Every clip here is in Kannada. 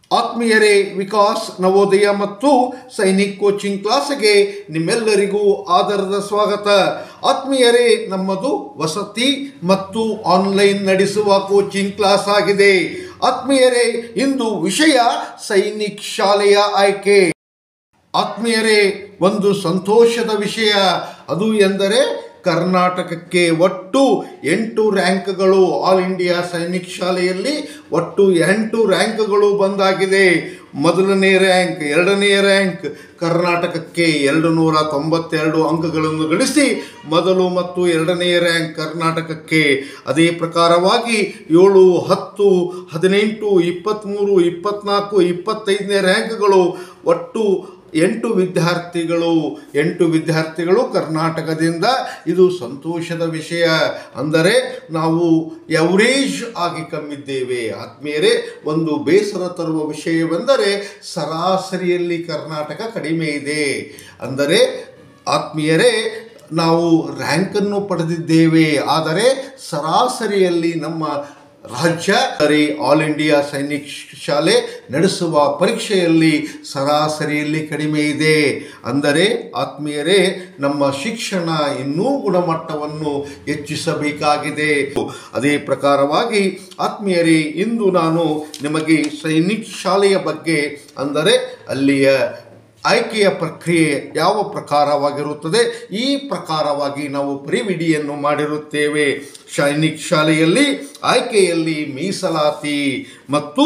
ಆತ್ಮೀಯರೇ ವಿಕಾಸ್ ನವೋದಯ ಮತ್ತು ಸೈನಿಕ್ ಕೋಚಿಂಗ್ ಕ್ಲಾಸ್ಗೆ ನಿಮ್ಮೆಲ್ಲರಿಗೂ ಆದರದ ಸ್ವಾಗತ ಆತ್ಮೀಯರೇ ನಮ್ಮದು ವಸತಿ ಮತ್ತು ಆನ್ಲೈನ್ ನಡೆಸುವ ಕೋಚಿಂಗ್ ಕ್ಲಾಸ್ ಆಗಿದೆ ಆತ್ಮೀಯರೇ ಇಂದು ವಿಷಯ ಸೈನಿಕ್ ಶಾಲೆಯ ಆಯ್ಕೆ ಆತ್ಮೀಯರೇ ಒಂದು ಸಂತೋಷದ ವಿಷಯ ಅದು ಎಂದರೆ ಕರ್ನಾಟಕಕ್ಕೆ ಒಟ್ಟು ಎಂಟು ರ್ಯಾಂಕ್ಗಳು ಆಲ್ ಇಂಡಿಯಾ ಸೈನಿಕ್ ಶಾಲೆಯಲ್ಲಿ ಒಟ್ಟು ಎಂಟು ರ್ಯಾಂಕ್ಗಳು ಬಂದಾಗಿದೆ ಮೊದಲನೇ ರ್ಯಾಂಕ್ ಎರಡನೇ ರ್ಯಾಂಕ್ ಕರ್ನಾಟಕಕ್ಕೆ ಎರಡು ನೂರ ತೊಂಬತ್ತೆರಡು ಅಂಕಗಳನ್ನು ಗಳಿಸಿ ಮೊದಲು ಮತ್ತು ಎರಡನೇ ರ್ಯಾಂಕ್ ಕರ್ನಾಟಕಕ್ಕೆ ಅದೇ ಪ್ರಕಾರವಾಗಿ ಏಳು ಹತ್ತು ಹದಿನೆಂಟು ಇಪ್ಪತ್ತ್ಮೂರು ಇಪ್ಪತ್ತ್ನಾಲ್ಕು ಇಪ್ಪತ್ತೈದನೇ ರ್ಯಾಂಕ್ಗಳು ಒಟ್ಟು ಎಂಟು ವಿದ್ಯಾರ್ಥಿಗಳು ಎಂಟು ವಿದ್ಯಾರ್ಥಿಗಳು ಕರ್ನಾಟಕದಿಂದ ಇದು ಸಂತೋಷದ ವಿಷಯ ಅಂದರೆ ನಾವು ಎವರೇಜ್ ಆಗಿ ಕಮ್ಮಿದ್ದೇವೆ ಆತ್ಮೀಯರೇ ಒಂದು ಬೇಸರ ತರುವ ವಿಷಯವೆಂದರೆ ಸರಾಸರಿಯಲ್ಲಿ ಕರ್ನಾಟಕ ಕಡಿಮೆ ಇದೆ ಅಂದರೆ ಆತ್ಮೀಯರೇ ನಾವು ರ್ಯಾಂಕನ್ನು ಪಡೆದಿದ್ದೇವೆ ಆದರೆ ಸರಾಸರಿಯಲ್ಲಿ ನಮ್ಮ ರಾಜ್ಯ ಅಂದರೆ ಆಲ್ ಇಂಡಿಯಾ ಸೈನಿಕ್ ಶಾಲೆ ನಡೆಸುವ ಪರೀಕ್ಷೆಯಲ್ಲಿ ಸರಾಸರಿಯಲ್ಲಿ ಕಡಿಮೆ ಇದೆ ಅಂದರೆ ಆತ್ಮೀಯರೇ ನಮ್ಮ ಶಿಕ್ಷಣ ಇನ್ನೂ ಗುಣಮಟ್ಟವನ್ನು ಹೆಚ್ಚಿಸಬೇಕಾಗಿದೆ ಅದೇ ಪ್ರಕಾರವಾಗಿ ಆತ್ಮೀಯರೇ ಇಂದು ನಾನು ನಿಮಗೆ ಸೈನಿಕ್ ಶಾಲೆಯ ಬಗ್ಗೆ ಅಂದರೆ ಅಲ್ಲಿಯ ಆಯ್ಕೆಯ ಪ್ರಕ್ರಿಯೆ ಯಾವ ಪ್ರಕಾರವಾಗಿರುತ್ತದೆ ಈ ಪ್ರಕಾರವಾಗಿ ನಾವು ಪ್ರಿವಿಡಿಯನ್ನು ಮಾಡಿರುತ್ತೇವೆ ಸೈನಿಕ್ ಶಾಲೆಯಲ್ಲಿ ಆಯ್ಕೆಯಲ್ಲಿ ಮೀಸಲಾತಿ ಮತ್ತು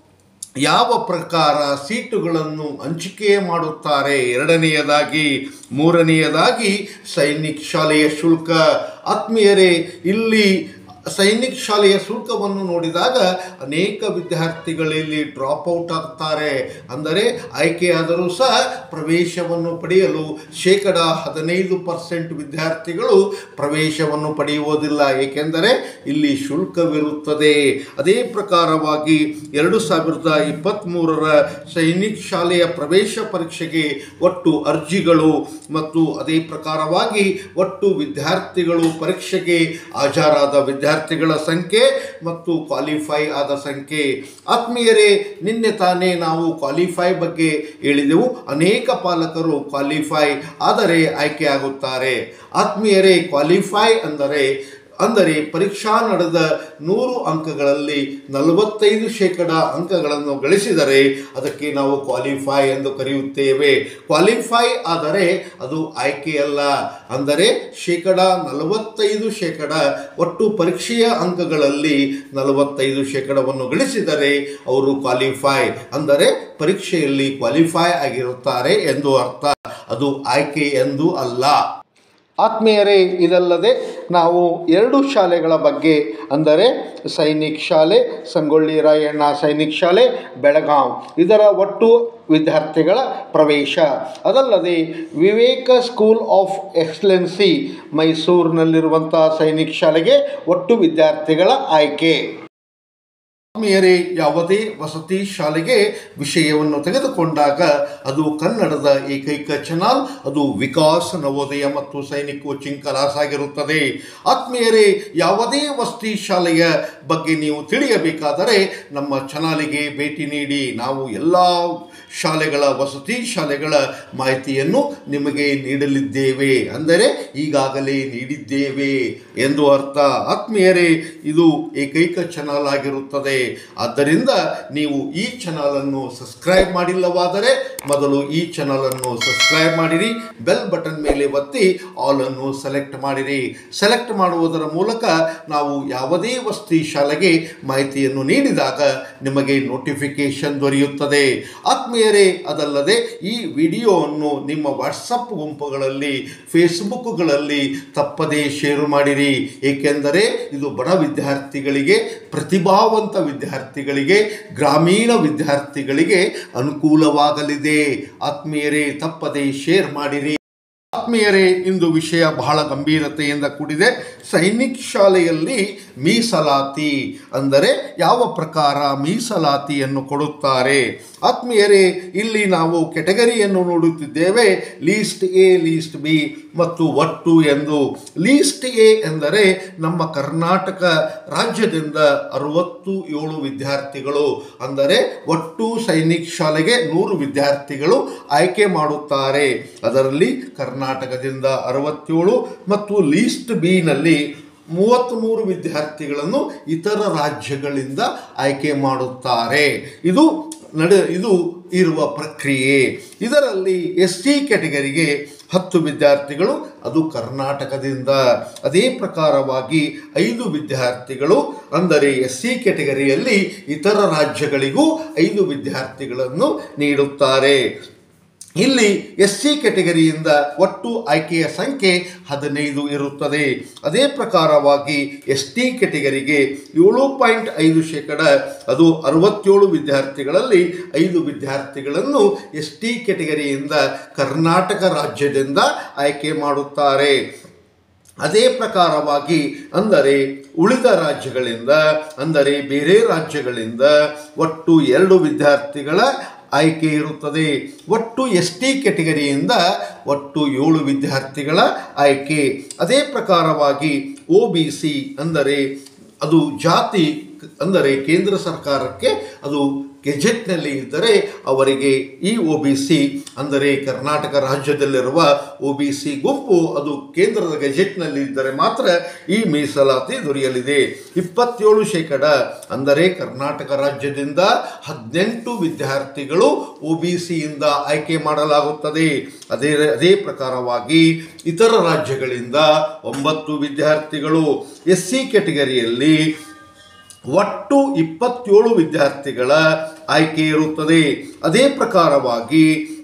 ಯಾವ ಪ್ರಕಾರ ಸೀಟುಗಳನ್ನು ಹಂಚಿಕೆ ಮಾಡುತ್ತಾರೆ ಎರಡನೆಯದಾಗಿ ಮೂರನೆಯದಾಗಿ ಸೈನಿಕ್ ಶಾಲೆಯ ಶುಲ್ಕ ಆತ್ಮೀಯರೇ ಇಲ್ಲಿ ಸೈನಿಕ್ ಶಾಲೆಯ ಶುಲ್ಕವನ್ನು ನೋಡಿದಾಗ ಅನೇಕ ವಿದ್ಯಾರ್ಥಿಗಳಲ್ಲಿ ಡ್ರಾಪ್ ಔಟ್ ಆಗ್ತಾರೆ ಅಂದರೆ ಆಯ್ಕೆಯಾದರೂ ಸಹ ಪ್ರವೇಶವನ್ನು ಪಡೆಯಲು ಶೇಕಡ ಹದಿನೈದು ಪರ್ಸೆಂಟ್ ವಿದ್ಯಾರ್ಥಿಗಳು ಪ್ರವೇಶವನ್ನು ಪಡೆಯುವುದಿಲ್ಲ ಏಕೆಂದರೆ ಇಲ್ಲಿ ಶುಲ್ಕವಿರುತ್ತದೆ ಅದೇ ಪ್ರಕಾರವಾಗಿ ಎರಡು ಸಾವಿರದ ಇಪ್ಪತ್ತ್ಮೂರರ ಸೈನಿಕ್ ಶಾಲೆಯ ಪ್ರವೇಶ ಪರೀಕ್ಷೆಗೆ ಒಟ್ಟು ಅರ್ಜಿಗಳು ಮತ್ತು ಅದೇ ಪ್ರಕಾರವಾಗಿ ಒಟ್ಟು ವಿದ್ಯಾರ್ಥಿಗಳು ಪರೀಕ್ಷೆಗೆ ಹಾಜರಾದ ವಿದ್ಯಾರ್ಥಿಗಳ ಸಂಖ್ಯೆ ಮತ್ತು ಕ್ವಾಲಿಫೈ ಆದ ಸಂಖ್ಯೆ ಆತ್ಮೀಯರೇ ನಿನ್ನೆ ತಾನೇ ನಾವು ಕ್ವಾಲಿಫೈ ಬಗ್ಗೆ ಹೇಳಿದೆವು ಅನೇಕ ಪಾಲಕರು ಕ್ವಾಲಿಫೈ ಆದರೆ ಆಯ್ಕೆಯಾಗುತ್ತಾರೆ ಆತ್ಮೀಯರೇ ಕ್ವಾಲಿಫೈ ಅಂದರೆ ಅಂದರೆ ಪರೀಕ್ಷಾ ನಡೆದ ನೂರು ಅಂಕಗಳಲ್ಲಿ ನಲವತ್ತೈದು ಶೇಕಡ ಅಂಕಗಳನ್ನು ಗಳಿಸಿದರೆ ಅದಕ್ಕೆ ನಾವು ಕ್ವಾಲಿಫೈ ಎಂದು ಕರೆಯುತ್ತೇವೆ ಕ್ವಾಲಿಫೈ ಆದರೆ ಅದು ಆಯ್ಕೆಯಲ್ಲ ಅಂದರೆ ಶೇಕಡ ನಲವತ್ತೈದು ಶೇಕಡ ಒಟ್ಟು ಪರೀಕ್ಷೆಯ ಅಂಕಗಳಲ್ಲಿ ನಲವತ್ತೈದು ಶೇಕಡವನ್ನು ಗಳಿಸಿದರೆ ಅವರು ಕ್ವಾಲಿಫೈ ಅಂದರೆ ಪರೀಕ್ಷೆಯಲ್ಲಿ ಕ್ವಾಲಿಫೈ ಆಗಿರುತ್ತಾರೆ ಎಂದು ಅರ್ಥ ಅದು ಆಯ್ಕೆ ಎಂದು ಅಲ್ಲ ಆತ್ಮೀಯರೇ ಇದಲ್ಲದೆ ನಾವು ಎರಡು ಶಾಲೆಗಳ ಬಗ್ಗೆ ಅಂದರೆ ಸೈನಿಕ್ ಶಾಲೆ ಸಂಗೊಳ್ಳಿ ರಾಯಣ್ಣ ಸೈನಿಕ್ ಶಾಲೆ ಬೆಳಗಾಂ ಇದರ ಒಟ್ಟು ವಿದ್ಯಾರ್ಥಿಗಳ ಪ್ರವೇಶ ಅದಲ್ಲದೆ ವಿವೇಕ ಸ್ಕೂಲ್ ಆಫ್ ಎಕ್ಸಲೆನ್ಸಿ ಮೈಸೂರಿನಲ್ಲಿರುವಂಥ ಸೈನಿಕ್ ಶಾಲೆಗೆ ಒಟ್ಟು ವಿದ್ಯಾರ್ಥಿಗಳ ಆಯ್ಕೆ ಆತ್ಮೀಯರೇ ಯಾವುದೇ ವಸತಿ ಶಾಲೆಗೆ ವಿಷಯವನ್ನು ತೆಗೆದುಕೊಂಡಾಗ ಅದು ಕನ್ನಡದ ಏಕೈಕ ಚಾನಲ್ ಅದು ವಿಕಾಸ್ ನವೋದಯ ಮತ್ತು ಸೈನಿಕ್ ಕೋಚಿಂಗ್ ಕ್ಲಾಸ್ ಆಗಿರುತ್ತದೆ ಆತ್ಮೀಯರೇ ಯಾವುದೇ ವಸತಿ ಶಾಲೆಯ ಬಗ್ಗೆ ನೀವು ತಿಳಿಯಬೇಕಾದರೆ ನಮ್ಮ ಚಾನಲಿಗೆ ಭೇಟಿ ನೀಡಿ ನಾವು ಎಲ್ಲ ಶಾಲೆಗಳ ವಸತಿ ಶಾಲೆಗಳ ಮಾಹಿತಿಯನ್ನು ನಿಮಗೆ ನೀಡಲಿದ್ದೇವೆ ಅಂದರೆ ಈಗಾಗಲೇ ನೀಡಿದ್ದೇವೆ ಎಂದು ಅರ್ಥ ಆತ್ಮೀಯರೇ ಇದು ಏಕೈಕ ಚಾನಲ್ ಆಗಿರುತ್ತದೆ ಆದ್ದರಿಂದ ನೀವು ಈ ಚಾನಲನ್ನು ಸಬ್ಸ್ಕ್ರೈಬ್ ಮಾಡಿಲ್ಲವಾದರೆ ಮೊದಲು ಈ ಚಾನಲನ್ನು ಸಬ್ಸ್ಕ್ರೈಬ್ ಮಾಡಿರಿ ಬೆಲ್ ಬಟನ್ ಮೇಲೆ ಒತ್ತಿ ಆಲ್ ಅನ್ನು ಸೆಲೆಕ್ಟ್ ಮಾಡಿರಿ ಸೆಲೆಕ್ಟ್ ಮಾಡುವುದರ ಮೂಲಕ ನಾವು ಯಾವುದೇ ವಸತಿ ಶಾಲೆಗೆ ಮಾಹಿತಿಯನ್ನು ನೀಡಿದಾಗ ನಿಮಗೆ ನೋಟಿಫಿಕೇಶನ್ ದೊರೆಯುತ್ತದೆ ಆತ್ಮೀಯರೇ ಅದಲ್ಲದೆ ಈ ವಿಡಿಯೋವನ್ನು ನಿಮ್ಮ ವಾಟ್ಸಪ್ ಗುಂಪುಗಳಲ್ಲಿ ಫೇಸ್ಬುಕ್ಗಳಲ್ಲಿ ತಪ್ಪದೇ ಶೇರ್ ಮಾಡಿರಿ ಏಕೆಂದರೆ ಇದು ಬಡ ವಿದ್ಯಾರ್ಥಿಗಳಿಗೆ ಪ್ರತಿಭಾವಂತ ವಿದ್ಯಾರ್ಥಿಗಳಿಗೆ ಗ್ರಾಮೀಣ ವಿದ್ಯಾರ್ಥಿಗಳಿಗೆ ಅನುಕೂಲವಾಗಲಿದೆ ಆತ್ಮೀಯರೇ ತಪ್ಪದೇ ಶೇರ್ ಮಾಡಿರಿ ಆತ್ಮೀಯರೇ ಇಂದು ವಿಷಯ ಬಹಳ ಗಂಭೀರತೆಯಿಂದ ಕೂಡಿದೆ ಸೈನಿಕ್ ಶಾಲೆಯಲ್ಲಿ ಮೀಸಲಾತಿ ಅಂದರೆ ಯಾವ ಪ್ರಕಾರ ಮೀಸಲಾತಿಯನ್ನು ಕೊಡುತ್ತಾರೆ ಆತ್ಮೀಯರೇ ಇಲ್ಲಿ ನಾವು ಕೆಟಗರಿಯನ್ನು ನೋಡುತ್ತಿದ್ದೇವೆ ಲೀಸ್ಟ್ ಎ ಲೀಸ್ಟ್ ಬಿ ಮತ್ತು ಒಟ್ಟು ಎಂದು ಲೀಸ್ಟ್ ಎ ಎಂದರೆ ನಮ್ಮ ಕರ್ನಾಟಕ ರಾಜ್ಯದಿಂದ ಅರವತ್ತು ಏಳು ವಿದ್ಯಾರ್ಥಿಗಳು ಅಂದರೆ ಒಟ್ಟು ಸೈನಿಕ್ ಶಾಲೆಗೆ ನೂರು ವಿದ್ಯಾರ್ಥಿಗಳು ಆಯ್ಕೆ ಮಾಡುತ್ತಾರೆ ಅದರಲ್ಲಿ ಕರ್ನಾಟಕದಿಂದ ಅರವತ್ತೇಳು ಮತ್ತು ಲೀಸ್ಟ್ ಬಿನಲ್ಲಿ ಮೂವತ್ತ್ಮೂರು ವಿದ್ಯಾರ್ಥಿಗಳನ್ನು ಇತರ ರಾಜ್ಯಗಳಿಂದ ಆಯ್ಕೆ ಮಾಡುತ್ತಾರೆ ಇದು ನಡೆ ಇದು ಇರುವ ಪ್ರಕ್ರಿಯೆ ಇದರಲ್ಲಿ ಎಸ್ ಟಿ ಕ್ಯಾಟಗರಿಗೆ ಹತ್ತು ವಿದ್ಯಾರ್ಥಿಗಳು ಅದು ಕರ್ನಾಟಕದಿಂದ ಅದೇ ಪ್ರಕಾರವಾಗಿ ಐದು ವಿದ್ಯಾರ್ಥಿಗಳು ಅಂದರೆ ಎಸ್ ಸಿ ಕ್ಯಾಟಗರಿಯಲ್ಲಿ ಇತರ ರಾಜ್ಯಗಳಿಗೂ ಐದು ವಿದ್ಯಾರ್ಥಿಗಳನ್ನು ನೀಡುತ್ತಾರೆ ಇಲ್ಲಿ ಎಸ್ ಸಿ ಕೆಟಗರಿಯಿಂದ ಒಟ್ಟು ಆಯ್ಕೆಯ ಸಂಖ್ಯೆ ಹದಿನೈದು ಇರುತ್ತದೆ ಅದೇ ಪ್ರಕಾರವಾಗಿ ಎಸ್ ಟಿ ಕೆಟಗರಿಗೆ ಏಳು ಪಾಯಿಂಟ್ ಐದು ಶೇಕಡ ಅದು ಅರವತ್ತೇಳು ವಿದ್ಯಾರ್ಥಿಗಳಲ್ಲಿ ಐದು ವಿದ್ಯಾರ್ಥಿಗಳನ್ನು ಎಸ್ ಟಿ ಕೆಟಗರಿಯಿಂದ ಕರ್ನಾಟಕ ರಾಜ್ಯದಿಂದ ಆಯ್ಕೆ ಮಾಡುತ್ತಾರೆ ಅದೇ ಪ್ರಕಾರವಾಗಿ ಅಂದರೆ ಉಳಿದ ರಾಜ್ಯಗಳಿಂದ ಅಂದರೆ ಬೇರೆ ರಾಜ್ಯಗಳಿಂದ ಒಟ್ಟು ಎರಡು ವಿದ್ಯಾರ್ಥಿಗಳ ಆಯ್ಕೆ ಇರುತ್ತದೆ ಒಟ್ಟು ಎಸ್ ಟಿ ಕೆಟಗರಿಯಿಂದ ಒಟ್ಟು ಏಳು ವಿದ್ಯಾರ್ಥಿಗಳ ಆಯ್ಕೆ ಅದೇ ಪ್ರಕಾರವಾಗಿ ಒ ಬಿ ಸಿ ಅಂದರೆ ಅದು ಜಾತಿ ಅಂದರೆ ಕೇಂದ್ರ ಸರ್ಕಾರಕ್ಕೆ ಅದು ಗೆಜೆಟ್ನಲ್ಲಿ ಇದ್ದರೆ ಅವರಿಗೆ ಈ ಒ ಬಿ ಸಿ ಅಂದರೆ ಕರ್ನಾಟಕ ರಾಜ್ಯದಲ್ಲಿರುವ ಒ ಬಿ ಸಿ ಗುಂಪು ಅದು ಕೇಂದ್ರದ ಗೆಜೆಟ್ನಲ್ಲಿ ಇದ್ದರೆ ಮಾತ್ರ ಈ ಮೀಸಲಾತಿ ದೊರೆಯಲಿದೆ ಇಪ್ಪತ್ತೇಳು ಶೇಕಡ ಅಂದರೆ ಕರ್ನಾಟಕ ರಾಜ್ಯದಿಂದ ಹದಿನೆಂಟು ವಿದ್ಯಾರ್ಥಿಗಳು ಒ ಬಿ ಸಿಯಿಂದ ಆಯ್ಕೆ ಮಾಡಲಾಗುತ್ತದೆ ಅದೇ ಅದೇ ಪ್ರಕಾರವಾಗಿ ಇತರ ರಾಜ್ಯಗಳಿಂದ ಒಂಬತ್ತು ವಿದ್ಯಾರ್ಥಿಗಳು ಎಸ್ ಸಿ ಕೆಟಗರಿಯಲ್ಲಿ ಒಟ್ಟು ಇಪ್ಪತ್ತೇಳು ವಿದ್ಯಾರ್ಥಿಗಳ ಆಯ್ಕೆ ಇರುತ್ತದೆ ಅದೇ ಪ್ರಕಾರವಾಗಿ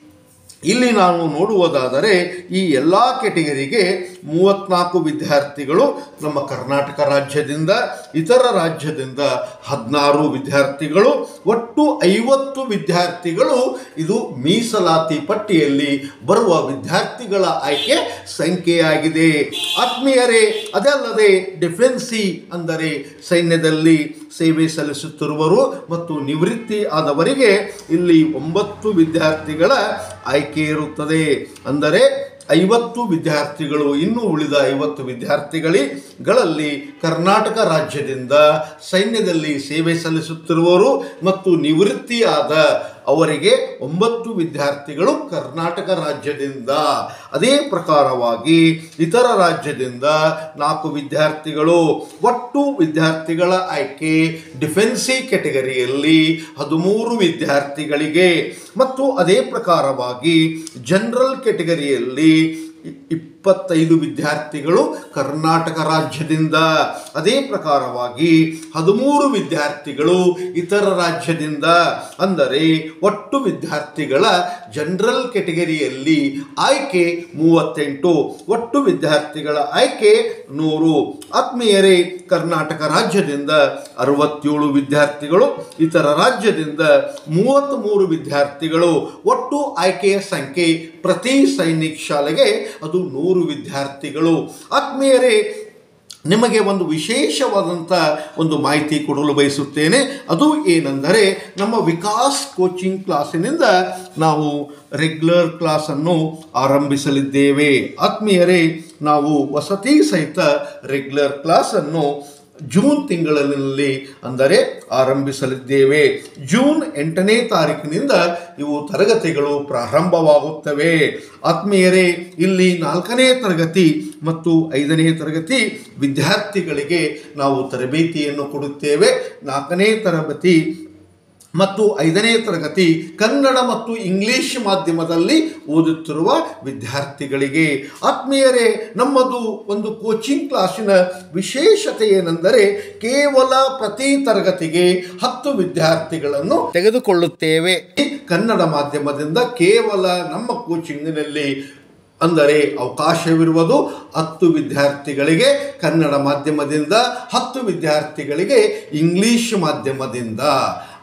ಇಲ್ಲಿ ನಾವು ನೋಡುವುದಾದರೆ ಈ ಎಲ್ಲ ಕೆಟಗರಿಗೆ ಮೂವತ್ನಾಲ್ಕು ವಿದ್ಯಾರ್ಥಿಗಳು ನಮ್ಮ ಕರ್ನಾಟಕ ರಾಜ್ಯದಿಂದ ಇತರ ರಾಜ್ಯದಿಂದ ಹದಿನಾರು ವಿದ್ಯಾರ್ಥಿಗಳು ಒಟ್ಟು ಐವತ್ತು ವಿದ್ಯಾರ್ಥಿಗಳು ಇದು ಮೀಸಲಾತಿ ಪಟ್ಟಿಯಲ್ಲಿ ಬರುವ ವಿದ್ಯಾರ್ಥಿಗಳ ಆಯ್ಕೆ ಸಂಖ್ಯೆಯಾಗಿದೆ ಆತ್ಮೀಯರೇ ಅದಲ್ಲದೆ ಡಿಫೆನ್ಸಿ ಅಂದರೆ ಸೈನ್ಯದಲ್ಲಿ ಸೇವೆ ಸಲ್ಲಿಸುತ್ತಿರುವರು ಮತ್ತು ನಿವೃತ್ತಿ ಆದವರಿಗೆ ಇಲ್ಲಿ ಒಂಬತ್ತು ವಿದ್ಯಾರ್ಥಿಗಳ ಆಯ್ಕೆ ಇರುತ್ತದೆ ಅಂದರೆ ಐವತ್ತು ವಿದ್ಯಾರ್ಥಿಗಳು ಇನ್ನು ಉಳಿದ ಐವತ್ತು ವಿದ್ಯಾರ್ಥಿಗಳಿಗಳಲ್ಲಿ ಕರ್ನಾಟಕ ರಾಜ್ಯದಿಂದ ಸೈನ್ಯದಲ್ಲಿ ಸೇವೆ ಸಲ್ಲಿಸುತ್ತಿರುವವರು ಮತ್ತು ನಿವೃತ್ತಿಯಾದ ಅವರಿಗೆ ಒಂಬತ್ತು ವಿದ್ಯಾರ್ಥಿಗಳು ಕರ್ನಾಟಕ ರಾಜ್ಯದಿಂದ ಅದೇ ಪ್ರಕಾರವಾಗಿ ಇತರ ರಾಜ್ಯದಿಂದ ನಾಲ್ಕು ವಿದ್ಯಾರ್ಥಿಗಳು ಒಟ್ಟು ವಿದ್ಯಾರ್ಥಿಗಳ ಆಯ್ಕೆ ಡಿಫೆನ್ಸಿ ಕೆಟಗರಿಯಲ್ಲಿ ಹದಿಮೂರು ವಿದ್ಯಾರ್ಥಿಗಳಿಗೆ ಮತ್ತು ಅದೇ ಪ್ರಕಾರವಾಗಿ ಜನರಲ್ ಕೆಟಗರಿಯಲ್ಲಿ ಇಪ್ಪತ್ತೈದು ವಿದ್ಯಾರ್ಥಿಗಳು ಕರ್ನಾಟಕ ರಾಜ್ಯದಿಂದ ಅದೇ ಪ್ರಕಾರವಾಗಿ ಹದಿಮೂರು ವಿದ್ಯಾರ್ಥಿಗಳು ಇತರ ರಾಜ್ಯದಿಂದ ಅಂದರೆ ಒಟ್ಟು ವಿದ್ಯಾರ್ಥಿಗಳ ಜನರಲ್ ಕೆಟಗರಿಯಲ್ಲಿ ಆಯ್ಕೆ ಮೂವತ್ತೆಂಟು ಒಟ್ಟು ವಿದ್ಯಾರ್ಥಿಗಳ ಆಯ್ಕೆ ನೂರು ಆತ್ಮೀಯರೇ ಕರ್ನಾಟಕ ರಾಜ್ಯದಿಂದ ಅರವತ್ತೇಳು ವಿದ್ಯಾರ್ಥಿಗಳು ಇತರ ರಾಜ್ಯದಿಂದ ಮೂವತ್ತ್ಮೂರು ವಿದ್ಯಾರ್ಥಿಗಳು ಒಟ್ಟು ಆಯ್ಕೆಯ ಸಂಖ್ಯೆ ಪ್ರತಿ ಸೈನಿಕ್ ಶಾಲೆಗೆ ಅದು ನೂರು ವಿದ್ಯಾರ್ಥಿಗಳು ಆತ್ಮೀಯರೇ ನಿಮಗೆ ಒಂದು ವಿಶೇಷವಾದಂಥ ಒಂದು ಮಾಹಿತಿ ಕೊಡಲು ಬಯಸುತ್ತೇನೆ ಅದು ಏನೆಂದರೆ ನಮ್ಮ ವಿಕಾಸ್ ಕೋಚಿಂಗ್ ಕ್ಲಾಸಿನಿಂದ ನಾವು ರೆಗ್ಯುಲರ್ ಕ್ಲಾಸನ್ನು ಆರಂಭಿಸಲಿದ್ದೇವೆ ಆತ್ಮೀಯರೇ ನಾವು ವಸತಿ ಸಹಿತ ರೆಗ್ಯುಲರ್ ಕ್ಲಾಸನ್ನು ಜೂನ್ ತಿಂಗಳಲ್ಲಿ ಅಂದರೆ ಆರಂಭಿಸಲಿದ್ದೇವೆ ಜೂನ್ ಎಂಟನೇ ತಾರೀಕಿನಿಂದ ಇವು ತರಗತಿಗಳು ಪ್ರಾರಂಭವಾಗುತ್ತವೆ ಆತ್ಮೀಯರೇ ಇಲ್ಲಿ ನಾಲ್ಕನೇ ತರಗತಿ ಮತ್ತು ಐದನೇ ತರಗತಿ ವಿದ್ಯಾರ್ಥಿಗಳಿಗೆ ನಾವು ತರಬೇತಿಯನ್ನು ಕೊಡುತ್ತೇವೆ ನಾಲ್ಕನೇ ತರಗತಿ ಮತ್ತು ಐದನೇ ತರಗತಿ ಕನ್ನಡ ಮತ್ತು ಇಂಗ್ಲಿಷ್ ಮಾಧ್ಯಮದಲ್ಲಿ ಓದುತ್ತಿರುವ ವಿದ್ಯಾರ್ಥಿಗಳಿಗೆ ಆತ್ಮೀಯರೇ ನಮ್ಮದು ಒಂದು ಕೋಚಿಂಗ್ ಕ್ಲಾಸಿನ ವಿಶೇಷತೆ ಏನೆಂದರೆ ಕೇವಲ ಪ್ರತಿ ತರಗತಿಗೆ ಹತ್ತು ವಿದ್ಯಾರ್ಥಿಗಳನ್ನು ತೆಗೆದುಕೊಳ್ಳುತ್ತೇವೆ ಕನ್ನಡ ಮಾಧ್ಯಮದಿಂದ ಕೇವಲ ನಮ್ಮ ಕೋಚಿಂಗಿನಲ್ಲಿ ಅಂದರೆ ಅವಕಾಶವಿರುವುದು ಹತ್ತು ವಿದ್ಯಾರ್ಥಿಗಳಿಗೆ ಕನ್ನಡ ಮಾಧ್ಯಮದಿಂದ ಹತ್ತು ವಿದ್ಯಾರ್ಥಿಗಳಿಗೆ ಇಂಗ್ಲಿಷ್ ಮಾಧ್ಯಮದಿಂದ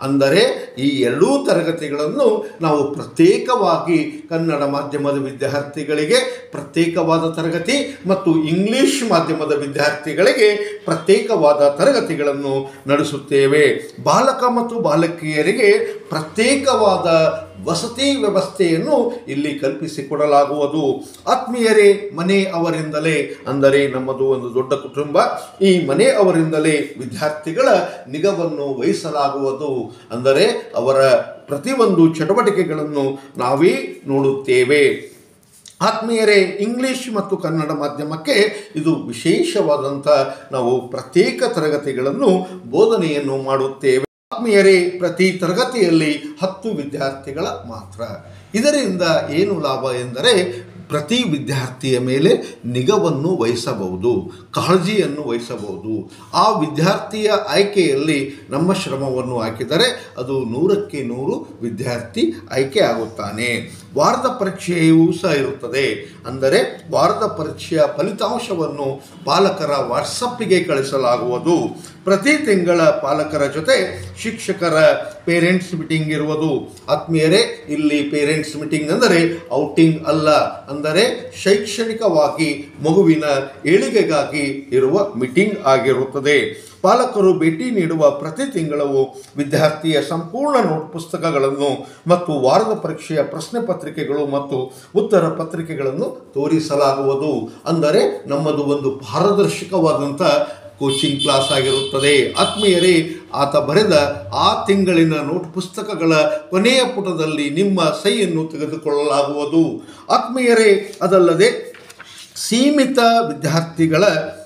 ಅಂದರೆ ಈ ಎರಡೂ ತರಗತಿಗಳನ್ನು ನಾವು ಪ್ರತ್ಯೇಕವಾಗಿ ಕನ್ನಡ ಮಾಧ್ಯಮದ ವಿದ್ಯಾರ್ಥಿಗಳಿಗೆ ಪ್ರತ್ಯೇಕವಾದ ತರಗತಿ ಮತ್ತು ಇಂಗ್ಲಿಷ್ ಮಾಧ್ಯಮದ ವಿದ್ಯಾರ್ಥಿಗಳಿಗೆ ಪ್ರತ್ಯೇಕವಾದ ತರಗತಿಗಳನ್ನು ನಡೆಸುತ್ತೇವೆ ಬಾಲಕ ಮತ್ತು ಬಾಲಕಿಯರಿಗೆ ಪ್ರತ್ಯೇಕವಾದ ವಸತಿ ವ್ಯವಸ್ಥೆಯನ್ನು ಇಲ್ಲಿ ಕಲ್ಪಿಸಿಕೊಡಲಾಗುವುದು ಆತ್ಮೀಯರೇ ಮನೆ ಅವರಿಂದಲೇ ಅಂದರೆ ನಮ್ಮದು ಒಂದು ದೊಡ್ಡ ಕುಟುಂಬ ಈ ಮನೆ ಅವರಿಂದಲೇ ವಿದ್ಯಾರ್ಥಿಗಳ ನಿಗವನ್ನು ವಹಿಸಲಾಗುವುದು ಅಂದರೆ ಅವರ ಪ್ರತಿಯೊಂದು ಚಟುವಟಿಕೆಗಳನ್ನು ನಾವೇ ನೋಡುತ್ತೇವೆ ಆತ್ಮೀಯರೇ ಇಂಗ್ಲಿಷ್ ಮತ್ತು ಕನ್ನಡ ಮಾಧ್ಯಮಕ್ಕೆ ಇದು ವಿಶೇಷವಾದಂಥ ನಾವು ಪ್ರತ್ಯೇಕ ತರಗತಿಗಳನ್ನು ಬೋಧನೆಯನ್ನು ಮಾಡುತ್ತೇವೆ ಆತ್ಮೀಯರೇ ಪ್ರತಿ ತರಗತಿಯಲ್ಲಿ ಹತ್ತು ವಿದ್ಯಾರ್ಥಿಗಳ ಮಾತ್ರ ಇದರಿಂದ ಏನು ಲಾಭ ಎಂದರೆ ಪ್ರತಿ ವಿದ್ಯಾರ್ಥಿಯ ಮೇಲೆ ನಿಗವನ್ನು ವಹಿಸಬಹುದು ಕಾಳಜಿಯನ್ನು ವಹಿಸಬಹುದು ಆ ವಿದ್ಯಾರ್ಥಿಯ ಆಯ್ಕೆಯಲ್ಲಿ ನಮ್ಮ ಶ್ರಮವನ್ನು ಹಾಕಿದರೆ ಅದು ನೂರಕ್ಕೆ ನೂರು ವಿದ್ಯಾರ್ಥಿ ಆಯ್ಕೆ ಆಗುತ್ತಾನೆ ವಾರದ ಪರೀಕ್ಷೆಯೂ ಸಹ ಇರುತ್ತದೆ ಅಂದರೆ ವಾರದ ಪರೀಕ್ಷೆಯ ಫಲಿತಾಂಶವನ್ನು ಪಾಲಕರ ವಾಟ್ಸಪ್ಪಿಗೆ ಕಳಿಸಲಾಗುವುದು ಪ್ರತಿ ತಿಂಗಳ ಪಾಲಕರ ಜೊತೆ ಶಿಕ್ಷಕರ ಪೇರೆಂಟ್ಸ್ ಮೀಟಿಂಗ್ ಇರುವುದು ಆತ್ಮೀಯರೇ ಇಲ್ಲಿ ಪೇರೆಂಟ್ಸ್ ಮೀಟಿಂಗ್ ಅಂದರೆ ಔಟಿಂಗ್ ಅಲ್ಲ ಅಂದರೆ ಶೈಕ್ಷಣಿಕವಾಗಿ ಮಗುವಿನ ಏಳಿಗೆಗಾಗಿ ಇರುವ ಮೀಟಿಂಗ್ ಆಗಿರುತ್ತದೆ ಪಾಲಕರು ಭೇಟಿ ನೀಡುವ ಪ್ರತಿ ತಿಂಗಳವು ವಿದ್ಯಾರ್ಥಿಯ ಸಂಪೂರ್ಣ ನೋಟ್ ಪುಸ್ತಕಗಳನ್ನು ಮತ್ತು ವಾರದ ಪರೀಕ್ಷೆಯ ಪ್ರಶ್ನೆ ಪತ್ರಿಕೆಗಳು ಮತ್ತು ಉತ್ತರ ಪತ್ರಿಕೆಗಳನ್ನು ತೋರಿಸಲಾಗುವುದು ಅಂದರೆ ನಮ್ಮದು ಒಂದು ಪಾರದರ್ಶಕವಾದಂಥ ಕೋಚಿಂಗ್ ಕ್ಲಾಸ್ ಆಗಿರುತ್ತದೆ ಆತ್ಮೀಯರೇ ಆತ ಬರೆದ ಆ ತಿಂಗಳಿನ ನೋಟ್ ಪುಸ್ತಕಗಳ ಕೊನೆಯ ಪುಟದಲ್ಲಿ ನಿಮ್ಮ ಸಹಿಯನ್ನು ತೆಗೆದುಕೊಳ್ಳಲಾಗುವುದು ಆತ್ಮೀಯರೇ ಅದಲ್ಲದೆ ಸೀಮಿತ ವಿದ್ಯಾರ್ಥಿಗಳ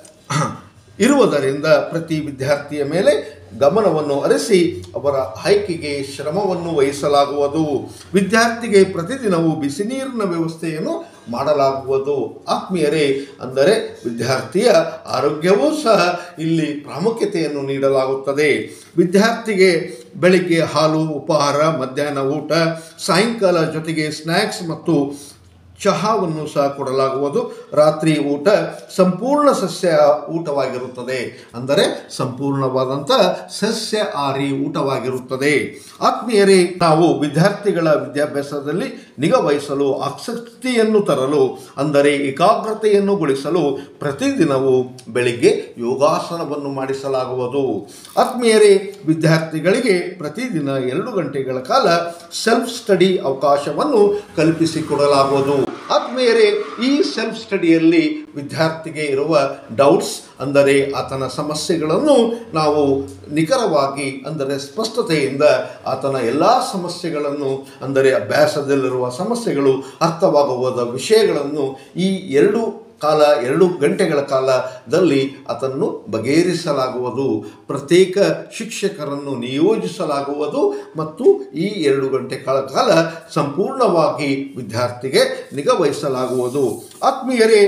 ಇರುವುದರಿಂದ ಪ್ರತಿ ವಿದ್ಯಾರ್ಥಿಯ ಮೇಲೆ ಗಮನವನ್ನು ಹರಿಸಿ ಅವರ ಆಯ್ಕೆಗೆ ಶ್ರಮವನ್ನು ವಹಿಸಲಾಗುವುದು ವಿದ್ಯಾರ್ಥಿಗೆ ಪ್ರತಿದಿನವೂ ಬಿಸಿ ನೀರಿನ ವ್ಯವಸ್ಥೆಯನ್ನು ಮಾಡಲಾಗುವುದು ಆತ್ಮೀಯರೇ ಅಂದರೆ ವಿದ್ಯಾರ್ಥಿಯ ಆರೋಗ್ಯವೂ ಸಹ ಇಲ್ಲಿ ಪ್ರಾಮುಖ್ಯತೆಯನ್ನು ನೀಡಲಾಗುತ್ತದೆ ವಿದ್ಯಾರ್ಥಿಗೆ ಬೆಳಿಗ್ಗೆ ಹಾಲು ಉಪಹಾರ ಮಧ್ಯಾಹ್ನ ಊಟ ಸಾಯಂಕಾಲ ಜೊತೆಗೆ ಸ್ನ್ಯಾಕ್ಸ್ ಮತ್ತು ಚಹಾವನ್ನು ಸಹ ಕೊಡಲಾಗುವುದು ರಾತ್ರಿ ಊಟ ಸಂಪೂರ್ಣ ಸಸ್ಯ ಊಟವಾಗಿರುತ್ತದೆ ಅಂದರೆ ಸಂಪೂರ್ಣವಾದಂಥ ಸಸ್ಯಾಹಾರಿ ಊಟವಾಗಿರುತ್ತದೆ ಆತ್ಮೀಯರೇ ನಾವು ವಿದ್ಯಾರ್ಥಿಗಳ ವಿದ್ಯಾಭ್ಯಾಸದಲ್ಲಿ ನಿಗಾ ವಹಿಸಲು ಆಸಕ್ತಿಯನ್ನು ತರಲು ಅಂದರೆ ಏಕಾಗ್ರತೆಯನ್ನು ಗೊಳಿಸಲು ಪ್ರತಿದಿನವೂ ಬೆಳಿಗ್ಗೆ ಯೋಗಾಸನವನ್ನು ಮಾಡಿಸಲಾಗುವುದು ಆತ್ಮೀಯರೇ ವಿದ್ಯಾರ್ಥಿಗಳಿಗೆ ಪ್ರತಿದಿನ ಎರಡು ಗಂಟೆಗಳ ಕಾಲ ಸೆಲ್ಫ್ ಸ್ಟಡಿ ಅವಕಾಶವನ್ನು ಕಲ್ಪಿಸಿಕೊಡಲಾಗುವುದು ಆತ್ಮೀಯರೇ ಈ ಸೆಲ್ಫ್ ಸ್ಟಡಿಯಲ್ಲಿ ವಿದ್ಯಾರ್ಥಿಗೆ ಇರುವ ಡೌಟ್ಸ್ ಅಂದರೆ ಆತನ ಸಮಸ್ಯೆಗಳನ್ನು ನಾವು ನಿಖರವಾಗಿ ಅಂದರೆ ಸ್ಪಷ್ಟತೆಯಿಂದ ಆತನ ಎಲ್ಲ ಸಮಸ್ಯೆಗಳನ್ನು ಅಂದರೆ ಅಭ್ಯಾಸದಲ್ಲಿರುವ ಸಮಸ್ಯೆಗಳು ಅರ್ಥವಾಗುವ ವಿಷಯಗಳನ್ನು ಈ ಎರಡು ಕಾಲ ಎರಡು ಗಂಟೆಗಳ ಕಾಲದಲ್ಲಿ ಅದನ್ನು ಬಗೆಹರಿಸಲಾಗುವುದು ಪ್ರತ್ಯೇಕ ಶಿಕ್ಷಕರನ್ನು ನಿಯೋಜಿಸಲಾಗುವುದು ಮತ್ತು ಈ ಎರಡು ಗಂಟೆಗಳ ಕಾಲ ಸಂಪೂರ್ಣವಾಗಿ ವಿದ್ಯಾರ್ಥಿಗೆ ನಿಗಾವಹಿಸಲಾಗುವುದು ಆತ್ಮೀಯರೇ